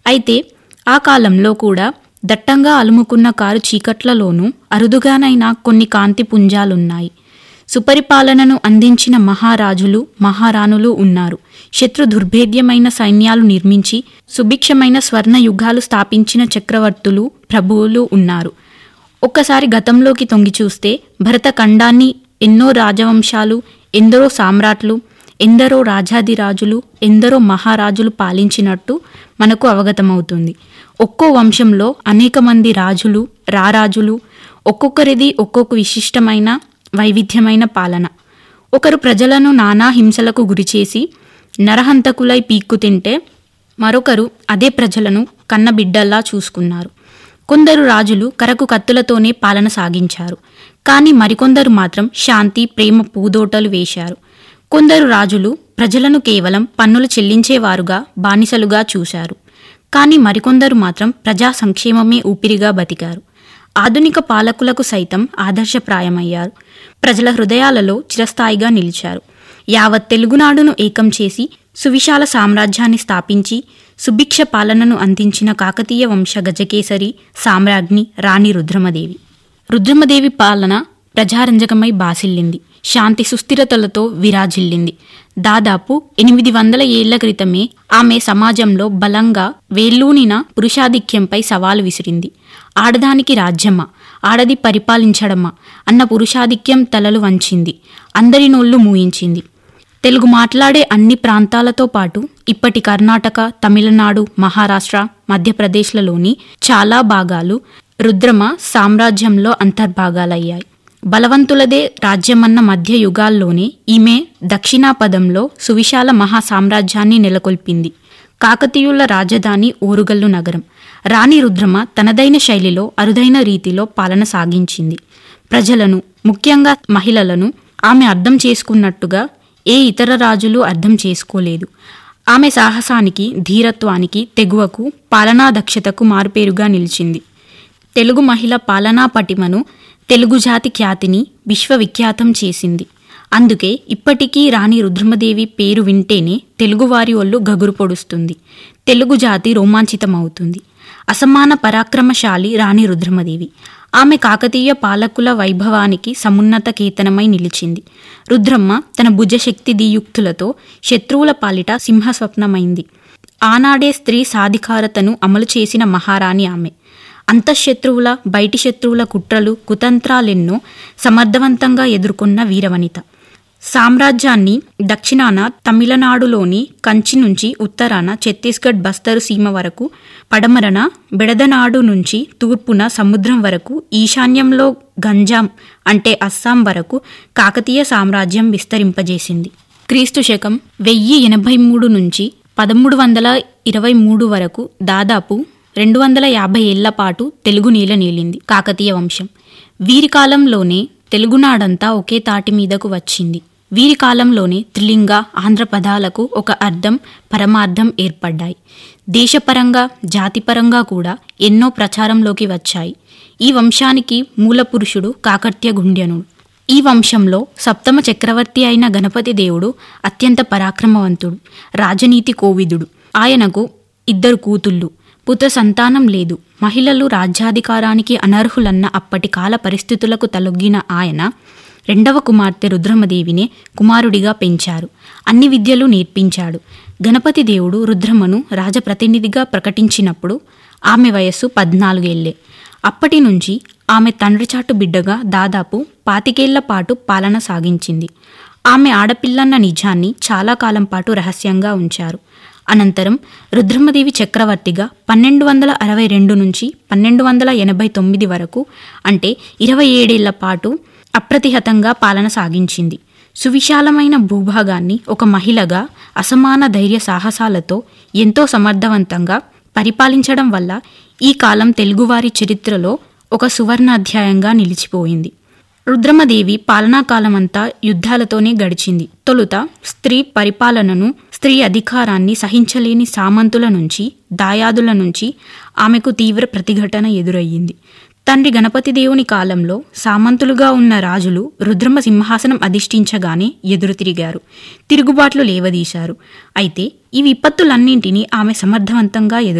అయితే ఆ కాలంలో కూడా దట్టంగా అలుముకున్న కారు చీకట్లలోనూ అరుదుగానైనా కొన్ని కాంతి పుంజాలున్నాయి సుపరిపాలనను అందించిన మహారాజులు మహారాణులు ఉన్నారు శత్రు దుర్భేద్యమైన సైన్యాలు నిర్మించి సుభిక్షమైన స్వర్ణ యుగాలు స్థాపించిన చక్రవర్తులు ప్రభువులు ఉన్నారు ఒక్కసారి గతంలోకి తొంగి చూస్తే భరత ఖండాన్ని ఎన్నో రాజవంశాలు ఎందరో సామ్రాట్లు ఎందరో రాజాదిరాజులు ఎందరో మహారాజులు పాలించినట్టు మనకు అవగతమవుతుంది ఒక్కో వంశంలో అనేక మంది రాజులు రారాజులు ఒక్కొక్కరిది ఒక్కొక్క విశిష్టమైన వైవిధ్యమైన పాలన ఒకరు ప్రజలను నానా హింసలకు గురిచేసి నరహంతకులై పీక్కు తింటే మరొకరు అదే ప్రజలను కన్నబిడ్డల్లా చూసుకున్నారు కొందరు రాజులు కరకు కత్తులతోనే పాలన సాగించారు కానీ మరికొందరు మాత్రం శాంతి ప్రేమ పూదోటలు వేశారు కొందరు రాజులు ప్రజలను కేవలం పన్నులు చెల్లించేవారుగా బానిసలుగా చూశారు కానీ మరికొందరు మాత్రం ప్రజా సంక్షేమమే ఊపిరిగా బతికారు ఆధునిక పాలకులకు సైతం ఆదర్శప్రాయమయ్యారు ప్రజల హృదయాలలో చిరస్థాయిగా నిలిచారు యావత్ తెలుగునాడును ఏకం చేసి సువిశాల సామ్రాజ్యాన్ని స్థాపించి సుభిక్ష పాలనను అందించిన కాకతీయ వంశ గజకేసరి సామ్రాజ్ఞి రాణి రుద్రమదేవి రుద్రమదేవి పాలన ప్రజారంజకమై బాసిల్లింది శాంతి సుస్థిరతలతో విరాజిల్లింది దాదాపు ఎనిమిది వందల ఏళ్ల క్రితమే ఆమె సమాజంలో బలంగా వేల్లూనిన పురుషాధిక్యంపై సవాలు విసిరింది ఆడదానికి రాజ్యమా ఆడది పరిపాలించడమా అన్న పురుషాధిక్యం తలలు వంచింది అందరి నోళ్లు మూయించింది తెలుగు మాట్లాడే అన్ని ప్రాంతాలతో పాటు ఇప్పటి కర్ణాటక తమిళనాడు మహారాష్ట్ర మధ్యప్రదేశ్లలోని చాలా భాగాలు రుద్రమ సామ్రాజ్యంలో అంతర్భాగాలయ్యాయి బలవంతులదే రాజ్యమన్న మధ్య యుగాల్లోనే ఈమె దక్షిణాపదంలో సువిశాల మహా సామ్రాజ్యాన్ని నెలకొల్పింది కాకతీయుల రాజధాని ఓరుగల్లు నగరం రాణి రుద్రమ తనదైన శైలిలో అరుదైన రీతిలో పాలన సాగించింది ప్రజలను ముఖ్యంగా మహిళలను ఆమె అర్థం చేసుకున్నట్టుగా ఏ ఇతర రాజులు అర్థం చేసుకోలేదు ఆమె సాహసానికి ధీరత్వానికి తెగువకు పాలనా దక్షతకు మారుపేరుగా నిలిచింది తెలుగు మహిళ పాలనా పటిమను తెలుగు జాతి ఖ్యాతిని విశ్వవిఖ్యాతం చేసింది అందుకే ఇప్పటికీ రాణి రుద్రమదేవి పేరు వింటేనే తెలుగువారి ఒళ్ళు గగురు పొడుస్తుంది తెలుగు జాతి రోమాంచితమవుతుంది అసమాన పరాక్రమశాలి రాణి రుద్రమదేవి ఆమె కాకతీయ పాలకుల వైభవానికి సమున్నత కేతనమై నిలిచింది రుద్రమ్మ తన భుజశక్తి దీయుక్తులతో శత్రువుల పాలిట సింహస్వప్నమైంది ఆనాడే స్త్రీ సాధికారతను అమలు చేసిన మహారాణి ఆమె అంతఃశత్రువుల బయటి శత్రువుల కుట్రలు కుతంత్రాలెన్నో సమర్థవంతంగా ఎదుర్కొన్న వీరవనిత సామ్రాజ్యాన్ని దక్షిణాన తమిళనాడులోని కంచి నుంచి ఉత్తరాన ఛత్తీస్గఢ్ బస్తరు సీమ వరకు పడమరన బెడదనాడు నుంచి తూర్పున సముద్రం వరకు ఈశాన్యంలో గంజాం అంటే అస్సాం వరకు కాకతీయ సామ్రాజ్యం విస్తరింపజేసింది క్రీస్తు శకం వెయ్యి ఎనభై మూడు నుంచి పదమూడు వందల ఇరవై మూడు వరకు దాదాపు రెండు వందల యాభై ఏళ్ల పాటు తెలుగు నీల నీలింది కాకతీయ వంశం వీరి కాలంలోనే తెలుగునాడంతా ఒకే తాటి మీదకు వచ్చింది వీరి కాలంలోనే త్రిలింగ ఆంధ్ర పదాలకు ఒక అర్థం పరమార్థం ఏర్పడ్డాయి దేశపరంగా జాతిపరంగా కూడా ఎన్నో ప్రచారంలోకి వచ్చాయి ఈ వంశానికి మూల పురుషుడు కాకర్త్య గుండ్యనుడు ఈ వంశంలో సప్తమ చక్రవర్తి అయిన గణపతి దేవుడు అత్యంత పరాక్రమవంతుడు రాజనీతి కోవిదుడు ఆయనకు ఇద్దరు కూతుళ్ళు పుత్ర సంతానం లేదు మహిళలు రాజ్యాధికారానికి అనర్హులన్న అప్పటి కాల పరిస్థితులకు తలొగ్గిన ఆయన రెండవ కుమార్తె రుద్రమదేవినే కుమారుడిగా పెంచారు అన్ని విద్యలు నేర్పించాడు గణపతి దేవుడు రుద్రమను రాజప్రతినిధిగా ప్రకటించినప్పుడు ఆమె వయస్సు పద్నాలుగేళ్లే అప్పటి నుంచి ఆమె తండ్రిచాటు బిడ్డగా దాదాపు పాతికేళ్ల పాటు పాలన సాగించింది ఆమె ఆడపిల్లన్న నిజాన్ని చాలా కాలం పాటు రహస్యంగా ఉంచారు అనంతరం రుద్రమదేవి చక్రవర్తిగా పన్నెండు వందల అరవై రెండు నుంచి పన్నెండు వందల ఎనభై తొమ్మిది వరకు అంటే ఇరవై ఏడేళ్ల పాటు అప్రతిహతంగా పాలన సాగించింది సువిశాలమైన భూభాగాన్ని ఒక మహిళగా అసమాన ధైర్య సాహసాలతో ఎంతో సమర్థవంతంగా పరిపాలించడం వల్ల ఈ కాలం తెలుగువారి చరిత్రలో ఒక సువర్ణాధ్యాయంగా నిలిచిపోయింది రుద్రమదేవి పాలనాకాలమంతా యుద్ధాలతోనే గడిచింది తొలుత స్త్రీ పరిపాలనను స్త్రీ అధికారాన్ని సహించలేని సామంతుల నుంచి దాయాదుల నుంచి ఆమెకు తీవ్ర ప్రతిఘటన ఎదురయ్యింది తండ్రి గణపతి దేవుని కాలంలో సామంతులుగా ఉన్న రాజులు రుద్రమ సింహాసనం అధిష్ఠించగానే ఎదురు తిరిగారు తిరుగుబాట్లు లేవదీశారు అయితే ఈ విపత్తులన్నింటినీ ఆమె సమర్థవంతంగా ఎదురు